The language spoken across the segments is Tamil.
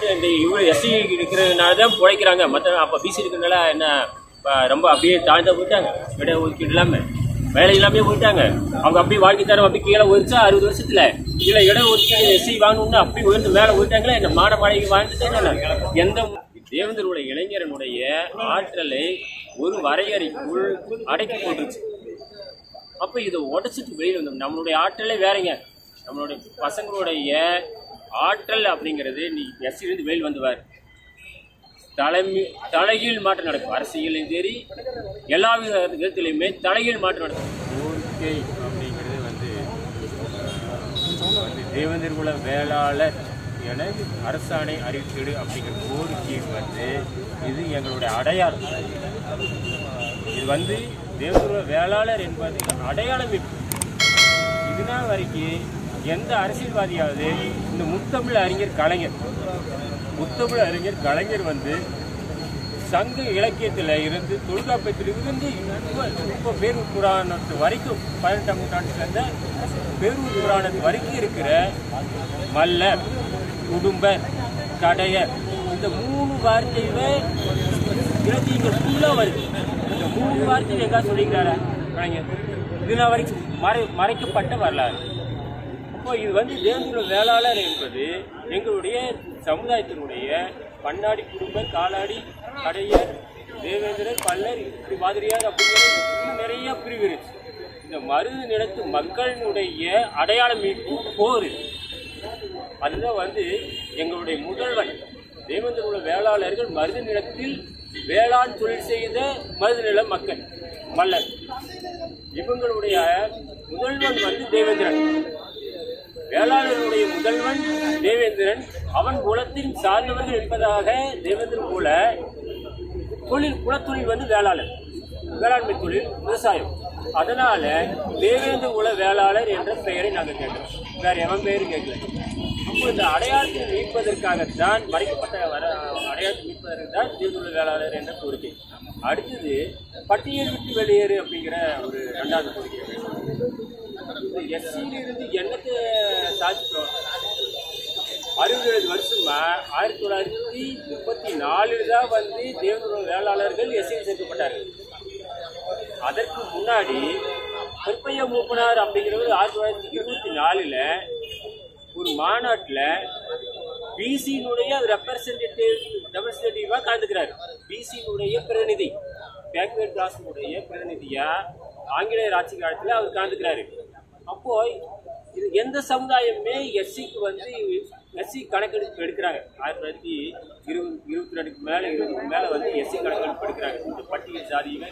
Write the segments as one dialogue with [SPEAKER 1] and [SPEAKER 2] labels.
[SPEAKER 1] மட்டும் இந்த இவ்வளோ எஸ்சி இருக்கிறதுனால தான் பிழைக்கிறாங்க மற்ற அப்போ பிசி இருக்கிறதுனால என்ன இப்ப ரொம்ப அப்படியே தாழ்ந்த போயிட்டாங்க இட ஒதுக்கீடு இல்லாமல் வேலை இல்லாமே போயிட்டாங்க அவங்க அப்படியே வாழ்க்கை தரம் அப்படி கீழே ஒழிச்சா அறுபது வருஷத்துல கீழே இட ஒதுக்கீடு எஸ்சி வாங்கணும்னு அப்படி உயர்ந்து மேலே போயிட்டாங்களே இந்த மாட மாளிகை வாழ்ந்துட்டு எந்த தேவேந்தருடைய இளைஞரனுடைய ஆற்றலை ஒரு வரையறைக்குள் அடக்கி போட்டுருச்சு அப்போ இதை உடைச்சிட்டு வெளியில் வந்தோம் நம்மளுடைய ஆற்றலே வேறங்க நம்மளுடைய பசங்களுடைய ஆற்றல் அப்படிங்கிறது நீ எஸ்சிலிருந்து வெளியில் வந்துவார் தலைமை தலைகீழ் மாற்றம் நடக்கும் அரசியலையும் சரி எல்லா வித விதத்திலையுமே தலைகீழ் மாற்றம் நடக்கும் கோரிக்கை அப்படிங்கிறது வந்து வந்து தேவேந்திர குல வேளாளர் என அரசாணை அறிவிச்சிடு அப்படிங்கிற கோரிக்கை வந்து இது எங்களுடைய அடையாளம் இது வந்து தேவேந்திர குல வேளாளர் என்பது அடையாளம் இது இதுதான் வரைக்கும் எந்த அரசியல்வாதியாவது இந்த முத்தமிழ் அறிஞர் கலைஞர் முத்தமிழ் அறிஞர் கலைஞர் வந்து சங்க இலக்கியத்தில் இருந்து தொல்காப்பியத்தில் இருந்து இப்போ இப்போ பேரூர் புராணத்து வரைக்கும் பதினெட்டாம் நூற்றாண்டு சேர்ந்த பேரூர் புராணத்து வரைக்கும் இருக்கிற மல்லர் குடும்பர் கடையர் இந்த மூணு வார்த்தையில இலக்கியங்கள் ஃபுல்லாக வருது இந்த மூணு வார்த்தையும் எங்கா சொல்லிக்கிறாரா கலைஞர் இதனால் வரைக்கும் மறை மறைக்கப்பட்ட வரலாறு அப்போ இது வந்து தேவங்குல வேளாளர் என்பது எங்களுடைய சமுதாயத்தினுடைய பன்னாடி குடும்ப காலாடி கடையர் தேவேந்திரர் பல்லர் இப்படி மாதிரியார் அப்படிங்கிற இன்னும் நிறைய பிரிவு இருக்கு இந்த மருது நிலத்து மக்களினுடைய அடையாளம் மீட்பு போர் இது. அதுதான் வந்து எங்களுடைய முதல்வன் தேவேந்திர குல வேளாளர்கள் மருது நிலத்தில் வேளாண் தொழில் செய்த மருது நில மக்கள் மல்லர் இவங்களுடைய முதல்வன் வந்து தேவேந்திரன் வேளாளருடைய முதல்வன் தேவேந்திரன் அவன் குலத்தின் சார்ந்தவர்கள் என்பதாக தேவேந்திரன் குல தொழில் குலத்தொழில் வந்து வேளாளர் வேளாண்மை தொழில் விவசாயம் அதனால தேவேந்திர குல வேளாளர் என்ற பெயரை நாங்கள் கேட்கிறோம் வேற எவன் பெயரும் கேட்கல அப்போ இந்த அடையாளத்தை மீட்பதற்காகத்தான் மறைக்கப்பட்ட வர அடையாளத்தை மீட்பதற்கு தான் தேவேந்திர வேளாளர் என்ற கோரிக்கை அடுத்தது பட்டியல் விட்டு வெளியேறு அப்படிங்கிற ஒரு ரெண்டாவது கோரிக்கை எஸ்சியிலிருந்து என்னத்தை சாதிக்கிறோம் அறுபது வருஷமா ஆயிரத்தி தொள்ளாயிரத்தி முப்பத்தி நாலில் தான் வந்து தேவனோட வேளாளர்கள் எஸ்சியில் சேர்க்கப்பட்டார்கள் அதற்கு முன்னாடி பொற்பைய மூப்பனார் அப்படிங்கிறவர் ஆயிரத்தி தொள்ளாயிரத்தி இருபத்தி நாலில் ஒரு மாநாட்டில் பிசியினுடைய ரெப்ரசன்டேட்டிவ் ரெப்ரசன்டேட்டிவாக கலந்துக்கிறார் பிசியினுடைய பிரதிநிதி பேக்வேர்ட் கிளாஸினுடைய பிரதிநிதியா ஆங்கிலேயர் ஆட்சி காலத்தில் அவர் கலந்துக்கிறாரு அப்போ இது எந்த சமுதாயமே எஸ்சிக்கு வந்து எஸ்சி கணக்கெடுப்பு எடுக்கிறாங்க ஆயிரத்தி தொள்ளாயிரத்தி இருபது இருபத்தி ரெண்டுக்கு மேலே இருபதுக்கு மேலே வந்து எஸ்சி கணக்கெடுப்பு எடுக்கிறாங்க இந்த பட்டியல் சாதியை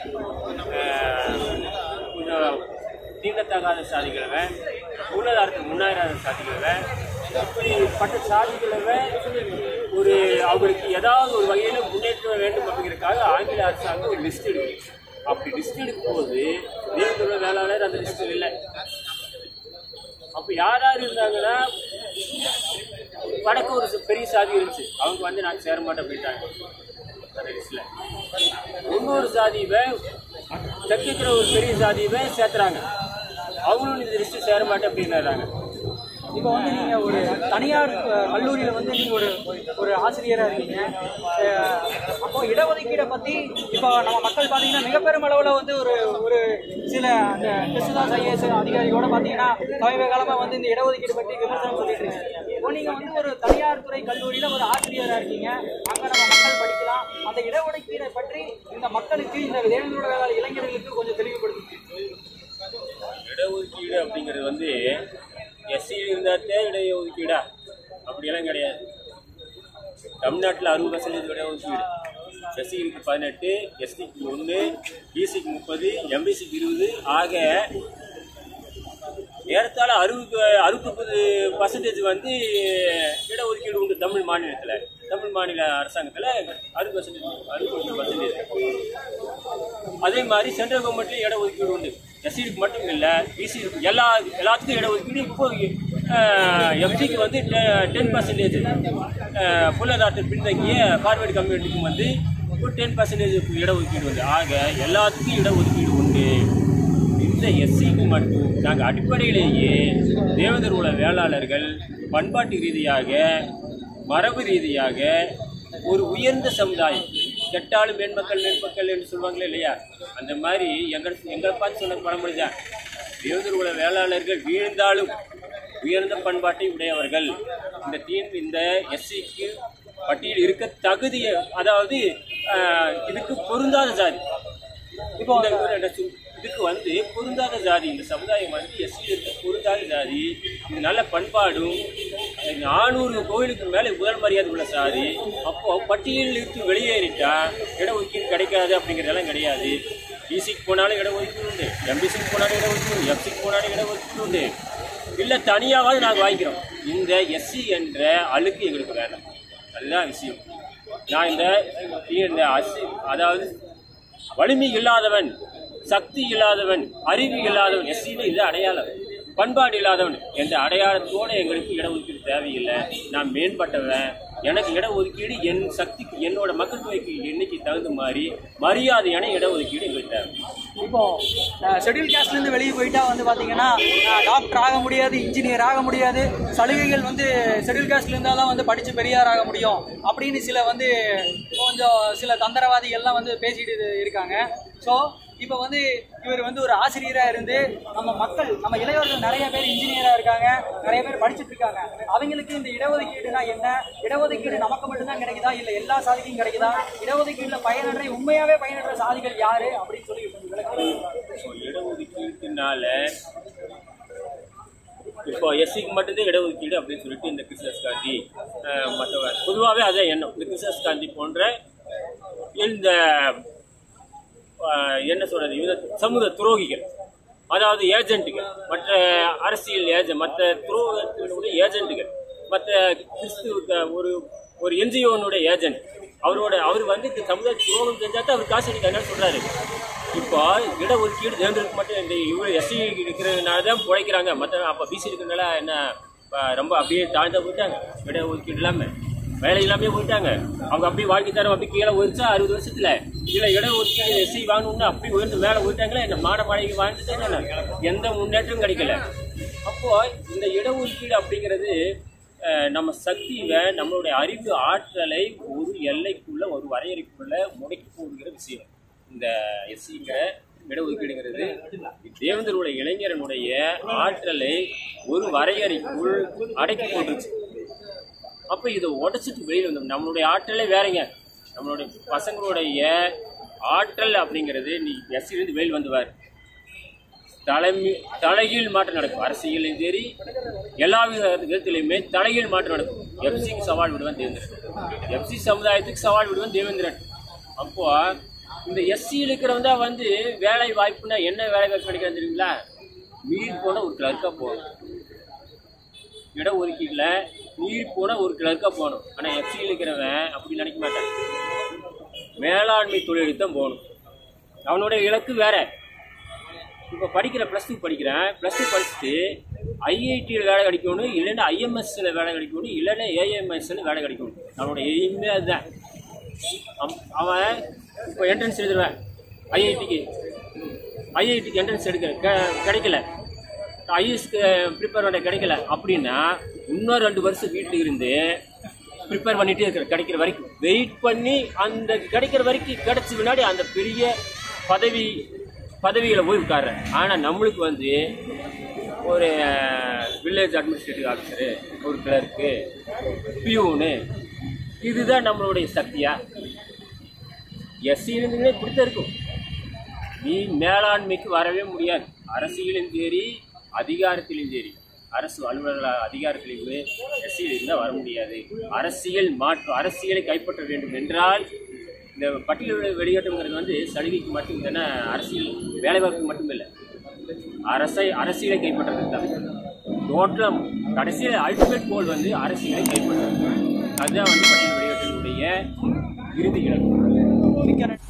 [SPEAKER 1] கொஞ்சம் தீண்டத்தகாத சாதிகளை பொருளாதாரத்துக்கு முன்னேறாத சாதிகளை இப்படிப்பட்ட சாதிகளை ஒரு அவங்களுக்கு ஏதாவது ஒரு வகையில் முன்னேற்றம் வேண்டும் அப்படிங்கிறதுக்காக ஆங்கில அரசாங்கம் ஒரு லிஸ்ட் எடுக்கும் அப்படி லிஸ்ட் எடுக்கும்போது தேவதுள்ள வேளாளர் அந்த லிஸ்ட்டில் இல்லை அப்போ யார் யார் இருந்தாங்கன்னா வடக்கு ஒரு பெரிய சாதி இருந்துச்சு அவங்க வந்து நான் சேர மாட்டேன் அப்படின்ட்டாங்க அந்த லிஸ்ட்டில் இன்னொரு சாதியை தெற்கிற ஒரு பெரிய சாதியை சேர்த்துறாங்க அவங்களும் இந்த லிஸ்ட்டு சேர மாட்டேன் அப்படின்னுறாங்க
[SPEAKER 2] இப்போ வந்து நீங்க ஒரு தனியார் அஹ், கல்லூரியில வந்து நீங்க ஒரு ஒரு ஆசிரியரா இருக்கீங்க அஹ், அப்போ இடஒதுக்கீடை பத்தி இப்போ நம்ம மக்கள் பாத்தீங்கன்னா மிக பெரும் அளவுல வந்து ஒரு ஒரு சில அந்த கிருஷ்ணதாஸ் ஐஏஎஸ் அதிகாரியோட பாத்தீங்கன்னா சமீப காலமா வந்து இந்த இடஒதுக்கீடு பற்றி விமர்சனம் சொல்லிட்டு இருக்காங்க இப்போ நீங்க வந்து ஒரு தனியார் துறை கல்லூரியில ஒரு ஆசிரியரா இருக்கீங்க அங்க நம்ம மக்கள் படிக்கலாம் அந்த இடஒதுக்கீடை பற்றி இந்த மக்களுக்கு இந்த தேவேந்திரோட வேளாளர் இளைஞர்களுக்கு கொஞ்சம் தெளிவுபடுத்துங்க
[SPEAKER 1] இடஒதுக்கீடு அப்படிங்கிறது வந்து எஸ்சி இருந்தாத்தே இடஒதுக்கீடா அப்படியெல்லாம் கிடையாது தமிழ்நாட்டில் அறுபது பர்சன்டேஜ் இடஒதுக்கீடு எஸ்சிக்கு பதினெட்டு எஸ்டிக்கு ஒன்று பிசிக்கு முப்பது எம்பிசிக்கு இருபது ஆக ஏறத்தாழ அறுபது அறுபத்தொம்பது பர்சன்டேஜ் வந்து இடஒதுக்கீடு உண்டு தமிழ் மாநிலத்தில் தமிழ் மாநில அரசாங்கத்தில் அறுபது பர்சன்டேஜ் அறுபத்தொம்பது பர்சன்டேஜ் அதே மாதிரி சென்ட்ரல் கவர்மெண்ட்லேயும் இட ஒதுக்கீடு உண்டு எஸ்சிக்கு மட்டும் இல்லை பிசி எல்லா எல்லாத்துக்கும் இட ஒதுக்கீடு இப்போ எஃப்சிக்கு வந்து டென் பர்சன்டேஜ் பொருளாதாரத்தில் பின்தங்கிய ஃபார்வேர்டு கம்யூனிட்டிக்கும் வந்து ஒரு டென் பர்சன்டேஜ் இட ஒதுக்கீடு உண்டு ஆக எல்லாத்துக்கும் இட ஒதுக்கீடு உண்டு இந்த எஸ்சிக்கு மட்டும் நாங்கள் அடிப்படையிலேயே தேவதர் உள்ள வேளாளர்கள் பண்பாட்டு ரீதியாக மரபு ரீதியாக ஒரு உயர்ந்த சமுதாயம் கெட்டாலும் மேன்மக்கள் மேன்மக்கள் என்று சொல்லுவாங்களே இல்லையா அந்த மாதிரி எங்கள் எங்களை பார்த்து சொன்ன பழமொழி தான் தேவதூர் வேளாளர்கள் வீழ்ந்தாலும் உயர்ந்த பண்பாட்டை உடையவர்கள் இந்த டீம் இந்த எஸ்சிக்கு பட்டியல் இருக்க தகுதிய அதாவது ஆஹ், இதுக்கு பொருந்தாத ஜாதி இப்போ இந்த ஒரு என்ன சொல்- இதுக்கு வந்து பொருந்தாத ஜாதி இந்த சமுதாயம் வந்து எஸ்சி இருக்க பொருந்தாத ஜாதி இது நல்ல பண்பாடும் நானூறு கோயிலுக்கு மேலே முதல் மரியாதை உள்ள சாதி அப்போ பட்டியலில் இருந்து வெளியேறிட்டா இடஒதுக்கீடு கிடைக்காது அப்படிங்கிறதெல்லாம் கிடையாது பிசிக்கு போனாலும் இடஒதுக்கீடு உண்டு எம்பிசிக்கு போனாலும் இடஒதுக்கீடு உண்டு எஃப்சிக்கு போனாலும் இடஒதுக்கீடு உண்டு இல்லை தனியாவது நாங்கள் வாங்கிக்கிறோம் இந்த எஸ்சி என்ற அழுக்கு எங்களுக்கு வேண்டாம் அதுதான் விஷயம் நான் இந்த இந்த அசி அதாவது வலிமை இல்லாதவன் சக்தி இல்லாதவன் அறிவு இல்லாதவன் எஸ்சின்னு இது அடையாளம் பண்பாடு இல்லாதவன் என்ற அடையாளத்தோடு எங்களுக்கு இடஒதுக்கீடு தேவையில்லை நான் மேம்பட்டவன் எனக்கு இடஒதுக்கீடு என் சக்திக்கு என்னோட மக்கள் தொகைக்கு எண்ணிக்கை தகுந்த மாதிரி மரியாதையான இடஒதுக்கீடு எங்களுக்கு தேவை
[SPEAKER 2] இப்போ ஷெட்யூல் காஸ்ட்ல இருந்து வெளியே போயிட்டா வந்து பாத்தீங்கன்னா டாக்டர் ஆக முடியாது இன்ஜினியர் ஆக முடியாது சலுகைகள் வந்து ஷெட்யூல் காஸ்ட்ல இருந்தா தான் வந்து படிச்சு பெரியார் ஆக முடியும் அப்படின்னு சில வந்து கொஞ்சம் சில தந்திரவாதிகள்லாம் வந்து பேசிட்டு இருக்காங்க ஸோ இப்போ வந்து இவர் வந்து ஒரு ஆசிரியரா இருந்து நம்ம மக்கள் நம்ம இளைஞர்கள் நிறைய பேர் இன்ஜினியரா இருக்காங்க நிறைய பேர் படிச்சுட்டு இருக்காங்க அவங்களுக்கு இந்த இடஒதுக்கீடுனா என்ன இடஒதுக்கீடு நமக்கு மட்டும்தான் கிடைக்குதா இல்ல எல்லா சாதிக்கும் கிடைக்குதா இடஒதுக்கீடுல பயனற்ற உண்மையாவே பயனற்ற சாதிகள் யாரு அப்படின்னு சொல்லி கொஞ்சம் விளக்குங்க.
[SPEAKER 1] இப்போ இடஒதுக்கீட்டுனால இப்போ எஸ்சிக்கு மட்டும்தான் இடஒதுக்கீடு அப்படின்னு சொல்லிட்டு இந்த கிறிஸ்தஸ் காந்தி அஹ், மற்றவர் பொதுவாகவே அதே எண்ணம் இந்த கிறிஸ்தஸ் காந்தி போன்ற இந்த அஹ், என்ன சொல்றது இந்த சமூக துரோகிகள் அதாவது ஏஜென்ட்டுகள் மற்ற அரசியல் ஏஜென்ட் மற்ற துரோகத்தினுடைய ஏஜென்ட்டுகள் மற்ற கிறிஸ்துவ ஒரு ஒரு என்ஜிஓனுடைய ஏஜென்ட் அவரோட அவர் வந்து இந்த சமுதாய துரோகம் செஞ்சா தான் அவர் காசு எடுக்க என்ன சொல்றாரு இப்போ இடஒதுக்கீடு தேர்ந்தெடுக்க மட்டும் இந்த இவர் எஸ்சி இருக்கிறதுனால தான் பிழைக்கிறாங்க மற்ற அப்போ பிசி இருக்கிறதுனால என்ன அஹ், ரொம்ப அப்படியே தாழ்ந்த போயிட்டாங்க இடஒதுக்கீடு இல்லாமல் வேலை இல்லாமே போயிட்டாங்க அவங்க அப்படியே வாழ்க்கை தரம் அப்படி கீழே ஒழிச்சா அறுபது வருஷத்துல இல்லை இட ஒதுக்கீடு எஸ்சி வாங்கணும்னு அப்படி உயர்ந்து மேலே போயிட்டாங்களே இந்த மாட மாளிகை வாழ்ந்துட்டு எந்த முன்னேற்றமும் கிடைக்கல அப்போ இந்த இடஒதுக்கீடு அப்படிங்கிறது அஹ், நம்ம சக்தியை நம்மளுடைய அறிவு ஆற்றலை ஒரு எல்லைக்குள்ள ஒரு வரையறைக்குள்ள முடக்கி போடுகிற விஷயம் இந்த எஸ்சிங்கிற இடஒதுக்கீடுங்கிறது தேவேந்தருடைய இளைஞரனுடைய ஆற்றலை ஒரு வரையறைக்குள் அடக்கி கொண்டுருச்சு அப்போ இதை உடச்சிட்டு வெளியில் வந்தோம் நம்மளுடைய ஆற்றலே வேறங்க நம்மளுடைய பசங்களுடைய ஆற்றல் அப்படிங்கிறது நீ எஸ்சிலிருந்து வெளியில் வந்துவார் தலைமை தலைகீழ் மாற்றம் நடக்கும் அரசியலையும் சரி எல்லா வித விதத்திலையுமே தலைகீழ் மாற்றம் நடக்கும் எஃப்சிக்கு சவால் விடுவான் தேவேந்திரன் எஃப்சி சமுதாயத்துக்கு சவால் விடுவான் தேவேந்திரன் அப்போ இந்த எஸ்சியில் இருக்கிறவன் தான் வந்து வேலை வாய்ப்புனா என்ன வேலை வாய்ப்பு கிடைக்கிறது தெரியுங்களா மீறி போன ஒரு கிளர்க்காக போகணும் இட ஒதுக்கீடுல மீறி போன ஒரு கிளர்க்காக போகணும் ஆனால் எஃப்சியில் இருக்கிறவன் அப்படி நினைக்க மாட்டான் மேலாண்மை தொழிலுக்கு தான் போகணும் அவனுடைய இலக்கு வேற இப்போ படிக்கிற ப்ளஸ் டூ படிக்கிறேன் ப்ளஸ் டூ படிச்சுட்டு ஐஐடியில் வேலை கிடைக்கணும் இல்லைன்னா ஐஎம்எஸ்ல வேலை கிடைக்கணும் இல்லைன்னா ஏஎம்எஸ்ல வேலை கிடைக்கணும் அவனோட எய்மே அதுதான் அவன் அவன் இப்போ என்ட்ரன்ஸ் எழுதுருவேன் ஐஐடிக்கு ஐஐடிக்கு என்ட்ரன்ஸ் எடுக்க க- கிடைக்கல ஐஎஸ்க்கு ப்ரிப்பேர் பண்ண கிடைக்கல அப்படின்னா இன்னும் ரெண்டு வருஷம் வீட்டில் இருந்து ப்ரிப்பேர் பண்ணிட்டே இருக்கிற கிடைக்கிற வரைக்கும் வெயிட் பண்ணி அந்த கிடைக்கிற வரைக்கும் கிடைச்ச முன்னாடி அந்த பெரிய பதவி பதவியில் போய் உட்கார்றேன் ஆனால் நம்மளுக்கு வந்து ஒரு வில்லேஜ் அட்மினிஸ்ட்ரேட்டிவ் ஆஃபீஸரு ஒரு கிளர்க்கு பியூனு இதுதான் நம்மளுடைய சக்தியா எஸ்சி இருந்துங்களே இப்படித்தான் இருக்கும் நீ மேலாண்மைக்கு வரவே முடியாது அரசியலும் சரி அதிகாரத்திலும் சரி அரசு அலுவலர்கள் அதிகாரத்திலும் எஸ்சியில் இருந்தால் வர முடியாது அரசியல் மாற்றம் அரசியலை கைப்பற்ற வேண்டும் என்றால் இந்த பட்டியல் வெளியேற்றம்ங்கிறது வந்து சலுகைக்கு மட்டும் தானே அரசியல் வேலைவாய்ப்புக்கு மட்டும் இல்லை அரசை அரசியலை கைப்பற்றுறது தான் டோட்டலாக கடைசியில் அல்டிமேட் கோல் வந்து அரசியலை கைப்பற்றுறது அதுதான் வந்து பட்டியல் வெளியேற்றத்தினுடைய இறுதி இலக்கு
[SPEAKER 2] மிக்க நன்றி.